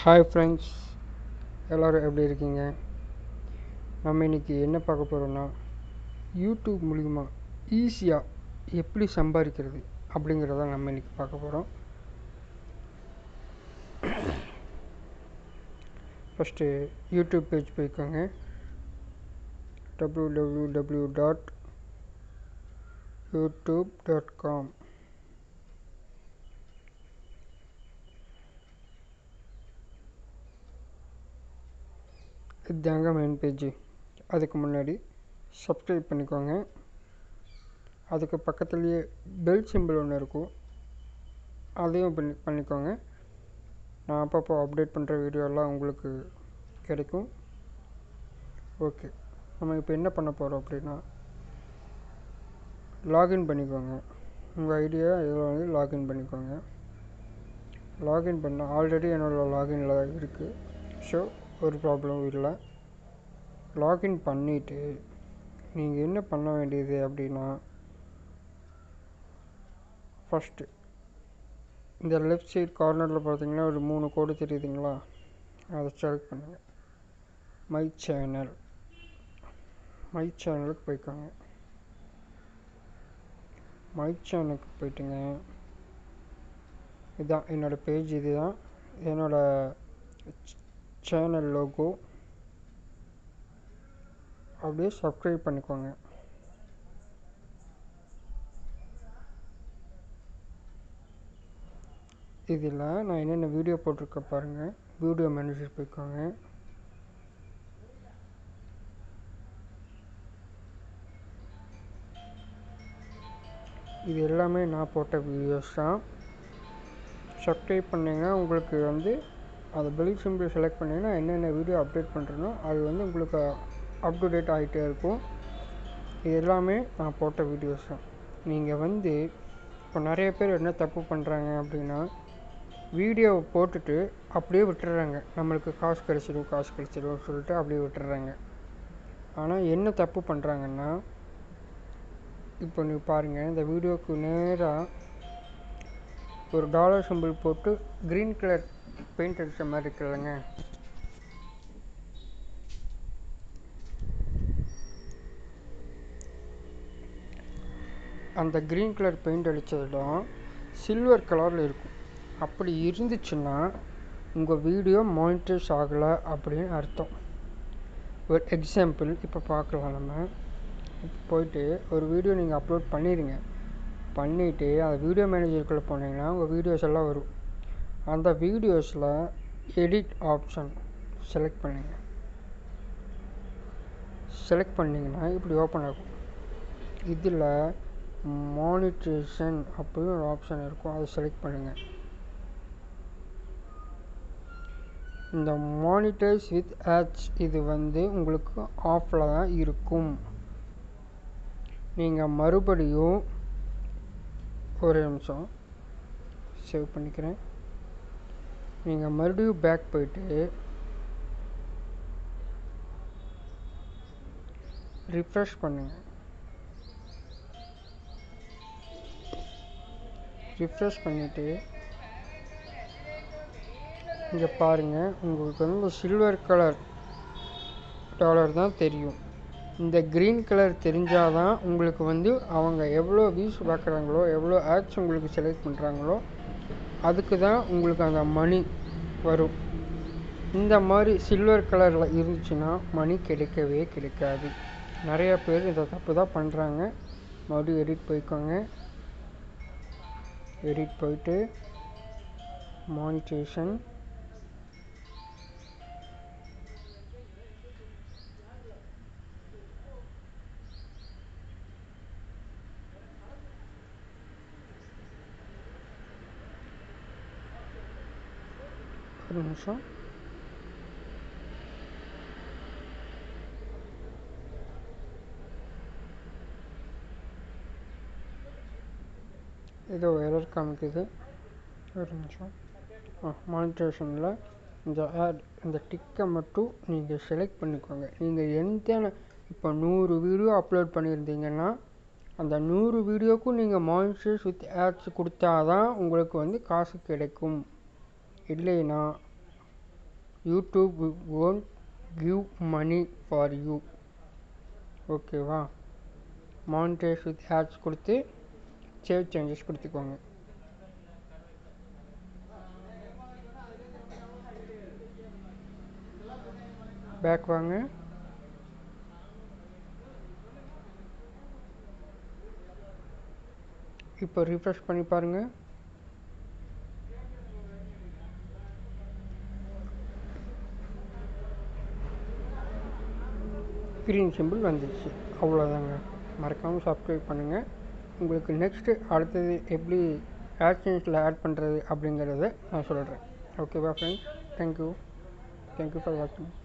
hi friends எல்லோரும் எப்படி இருக்கீங்க நம்ம இன்றைக்கி என்ன பார்க்க போகிறோன்னா யூடியூப் மூலிமா ஈஸியாக எப்படி சம்பாதிக்கிறது அப்படிங்கிறத நம்ம இன்றைக்கி பார்க்க போகிறோம் ஃபஸ்ட்டு யூடியூப் பேஜ் போய்க்கோங்க W W W dot YouTube dot com இதுதாங்க மெயின் பேஜ் அதுக்கு முன்னாடி சப்ஸ்கிரைப் பண்ணிக்கோங்க அதுக்கு பக்கத்துலேயே பெல் சிம்பிள் ஒன்று இருக்கும் அதையும் பண்ணி பண்ணிக்கோங்க நான் அப்பப்போ அப்டேட் பண்ணுற வீடியோலாம் உங்களுக்கு கிடைக்கும் ஓகே நம்ம இப்போ என்ன பண்ண போகிறோம் அப்படின்னா லாகின் பண்ணிக்கோங்க உங்கள் ஐடியா இதில் வந்து லாகின் பண்ணிக்கோங்க லாகின் பண்ண ஆல்ரெடி என்னோடய லாகினில் இருக்குது ஸோ ஒரு ப்ராப்ளமும் இல்லை லாகின் பண்ணிவிட்டு நீங்கள் என்ன பண்ண வேண்டியது அப்படின்னா ஃபஸ்ட்டு இந்த லெஃப்ட் சைட் கார்னரில் பார்த்தீங்கன்னா ஒரு மூணு கோடு தெரியுதுங்களா அதை செலக்ட் பண்ணுங்கள் மை சேனல் மை சேனலுக்கு போய்க்கோங்க மை சேனலுக்கு போயிட்டுங்க இதுதான் என்னோடய பேஜ் இதுதான் என்னோடய சேனல் லோகோ அப்படியே சப்ஸ்கிரைப் பண்ணிக்கோங்க இதில் நான் என்னென்ன வீடியோ போட்டிருக்க பாருங்கள் வீடியோ மேனேஜர் போய்க்கோங்க இது எல்லாமே நான் போட்ட வீடியோஸ் தான் சப்ஸ்கிரைப் பண்ணிங்கன்னா உங்களுக்கு வந்து அந்த பெல் சிம்பிள் செலக்ட் பண்ணிங்கன்னா என்னென்ன வீடியோ அப்டேட் பண்ணுறனோ அது வந்து உங்களுக்கு அப் டு டேட் ஆகிட்டே இருக்கும் இது எல்லாமே நான் போட்ட வீடியோஸ் தான் நீங்கள் வந்து இப்போ நிறைய பேர் என்ன தப்பு பண்ணுறாங்க அப்படின்னா வீடியோவை போட்டுட்டு அப்படியே விட்டுறாங்க நம்மளுக்கு காசு கிடச்சிடும் காசு கிடச்சிடும் சொல்லிட்டு அப்படியே விட்டுறாங்க ஆனால் என்ன தப்பு பண்ணுறாங்கன்னா இப்போ நீ பாருங்கள் இந்த வீடியோவுக்கு நேராக ஒரு டாலர் சிம்பிள் போட்டு க்ரீன் கலர் பெயிண்ட் அடித்த மாதிரி இருக்குல்லங்க அந்த க்ரீன் கலர் பெயிண்ட் அடித்ததும் சில்வர் கலரில் இருக்கும் அப்படி இருந்துச்சுன்னா உங்கள் வீடியோ மானிட்டைஸ் ஆகலை அப்படின்னு அர்த்தம் ஒரு எக்ஸாம்பிள் இப்போ பார்க்கலாம் நம்ம இப்போ போயிட்டு ஒரு வீடியோ நீங்கள் அப்லோட் பண்ணிடுங்க பண்ணிவிட்டு அந்த வீடியோ மேனேஜருக்குள்ளே போனீங்கன்னா உங்கள் வீடியோஸ் எல்லாம் வரும் அந்த வீடியோஸில் எடிட் ஆப்ஷன் செலக்ட் பண்ணுங்கள் செலக்ட் பண்ணிங்கன்னா இப்படி ஓப்பன் ஆகும் இதில் மானிட்டேஷன் அப்படின்னு ஒரு ஆப்ஷன் இருக்கும் அதை செலக்ட் பண்ணுங்கள் இந்த மானிட்டைஸ் வித் ஆட்ஸ் இது வந்து உங்களுக்கு ஆஃபில் தான் இருக்கும் நீங்கள் மறுபடியும் ஒரு நிமிஷம் சேவ் பண்ணிக்கிறேன் நீங்கள் மறுபடியும் பேக் போயிட்டு ரிஃப்ரெஷ் பண்ணுங்கள் ரிஃப்ரெஷ் பண்ணிவிட்டு இங்கே பாருங்கள் உங்களுக்கு வந்து சில்வர் கலர் டாலர் தான் தெரியும் இந்த க்ரீன் கலர் தெரிஞ்சால் தான் உங்களுக்கு வந்து அவங்க எவ்வளோ வியூஸ் பார்க்குறாங்களோ எவ்வளோ ஆட்ஸ் உங்களுக்கு செலக்ட் பண்ணுறாங்களோ அதுக்கு தான் உங்களுக்கு அந்த மணி வரும் இந்த மாதிரி சில்வர் கலரில் இருந்துச்சுன்னா மணி கிடைக்கவே கிடைக்காது நிறைய பேர் இதை தப்பு தான் பண்ணுறாங்க மறுபடியும் எடிட் போய்க்கோங்க எடிட் போயிட்டு மானிட்டேஷன் ஒரு நிமிஷம் ஏதோ எரர் காமிக்குது ஒரு நிமிஷம் ஆ மானிட்டேஷனில் இந்த ஆட் இந்த டிக்கை மட்டும் நீங்கள் செலக்ட் பண்ணிக்கோங்க நீங்கள் எந்த இப்போ நூறு வீடியோ அப்லோட் பண்ணியிருந்தீங்கன்னா அந்த நூறு வீடியோக்கும் நீங்கள் மானிட்டர்ஸ் வித் ஆட்ஸ் கொடுத்தா தான் உங்களுக்கு வந்து காசு கிடைக்கும் இல்லைன்னா YouTube won't give money for you ஓகேவா மானிட்டைஸ் வித் ஆட்ஸ் கொடுத்து சேவ் சேஞ்சஸ் கொடுத்துக்கோங்க பேக் வாங்க இப்போ ரிஃப்ரெஷ் பண்ணி பாருங்கள் க்ரீன் சிம்பிள் வந்துடுச்சு அவ்வளோதாங்க மறக்காமல் சப்ஸ்கிரைப் பண்ணுங்கள் உங்களுக்கு நெக்ஸ்ட்டு அடுத்தது எப்படி ஆக்ஷன்ஸில் ஆட் பண்ணுறது அப்படிங்கிறத நான் சொல்கிறேன் ஓகேவா ஃப்ரெண்ட்ஸ் தேங்க்யூ தேங்க்யூ ஃபார் வாட்சிங்